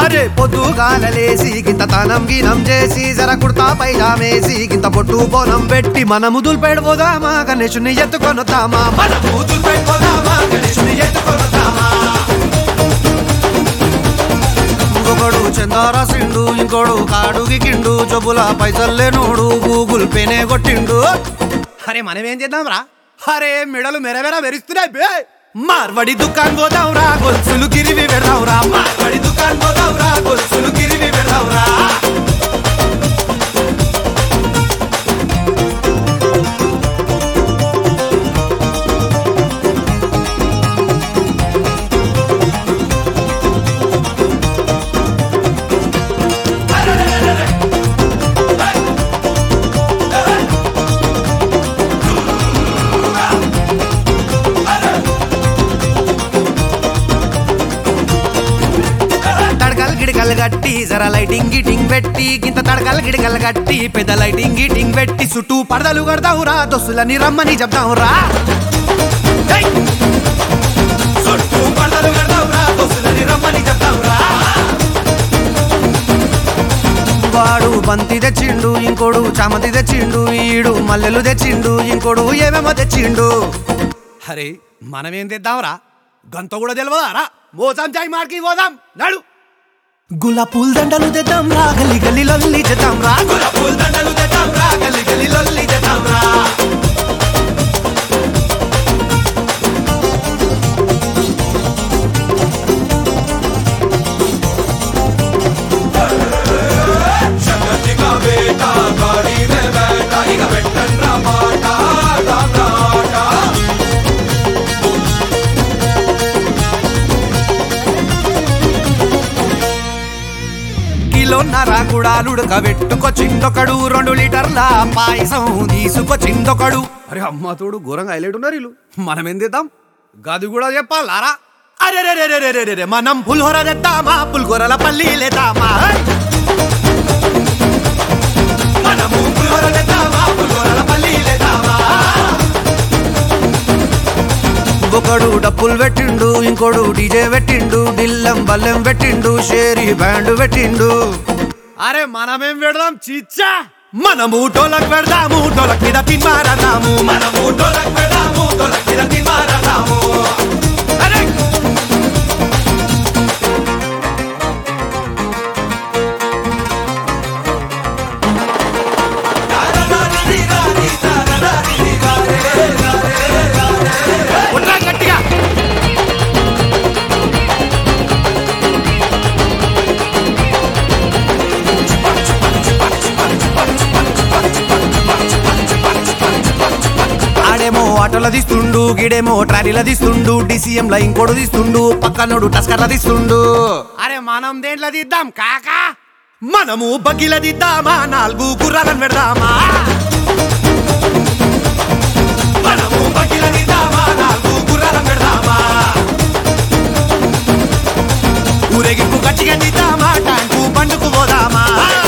అరే పొద్దుగాలలేసి గింత తనం గినం చేసి జర కుర్తా పైజామేసి గింత పొట్టు బోనం పెట్టి మన ముదులు పెడబోదామా గణేశుని ఎత్తుకొనుతామా మన ముదులు పెడబోదామా గణేశుని ఎత్తుకొనుతామా ఇంకొకడు చందారాసిండు ఇంకోడు కాడుగి కిండు జబ్బుల పైసల్లేనోడు గూగుల్ పేనే కొట్టిండు అరే మనమేం చేద్దాం రా అరే మెడలు మెరమెర మెరుస్తున్నాయి బే మార్వడి దుకాన్ పోదాం రా గొలుసులు గిరివి పెడదాం రా మార్వడి దుకాన్ పోదాం రా గొలుసులు గిరివి పెడదాం రా తడకలు గిడకలు కట్టి జర లైటింగ్ గిటింగ్ పెట్టి గింత తడకలు గిడకలు కట్టి పెద్ద లైటింగ్ గిటింగ్ పెట్టి చుట్టూ పడదలు కడదాం రా దోస్తులని రమ్మని చెప్దాం రా ఏయ్! చుట్టూ పడదలు కడదాం రా దోస్తులని రమ్మని చెప్దాం రా వాడు బంతి తెచ్చిండు ఇంకోడు చామంతి తెచ్చిండు ఈడు మల్లెలు తెచ్చిండు ఇంకోడు ఏమేమో తెచ్చిండు అరే మనమేం తెద్దాంరా గంత కూడా తెలియదా రా మోసాం చాయ్ మార్కి పోదాం నడు గులా పూల దండలు తెద్దాం రా గల్లి గల్లి లొల్లి చేద్దాం రా గులా పూల దండలు తెద్దాం రా గల్లి గల్లి లొల్లి చేద్దాం రా కిలోన్నర గుడాలుడక పెట్టుకొచ్చిందొకడు రెండు లీటర్ల పాయసం తీసుకొచ్చిందొకడు అరే అమ్మ తోడు ఘోరంగా హైలైట్ ఉన్నారు వీళ్ళు మనం ఏం తెద్దాం గది కూడా చెప్పాలారా అరే రే రే రే రే రే రే మనం పులిహోర తెద్దామా పులిహోరల పల్లి లేదామా మనము పులిహోర తెద్దామా పులిహోరల పల్లి లేదామా ఒకడు డప్పులు పెట్టిండు ఇంకోడు డీజే పెట్టిండు డిల్లం బల్లెం పెట్టిండు షేరి బ్యాండ్ పెట్టిండు అరే మనమేం పెడదాం చిచ్చా మనము టోలకు పెడదాము టోలక్ మీద తిన్మారదాము మనము టోలకు పెడదాము టోలక్ మీద తిన్మారదాము అరే కొట్రా గట్టిగా ఆడేమో ఆటోల తీస్తుండు గిడేమో ట్రాలీల తీస్తుండు డిసిఎం ల ఇంకోడు తీస్తుండు పక్కనోడు టస్కర్ల తీస్తుండు అరే మనం దేంట్లో తీద్దాం కాకా మనము బగ్గిల తీద్దామా నాలుగు గుర్రాలను పెడదామా మనము బగ్గిల తీద్దామా నాలుగు గుర్రాలను పెడదామా ఊరేగింపు గట్టిగా తీద్దామా ట్యాంకు పండుకు పోదామా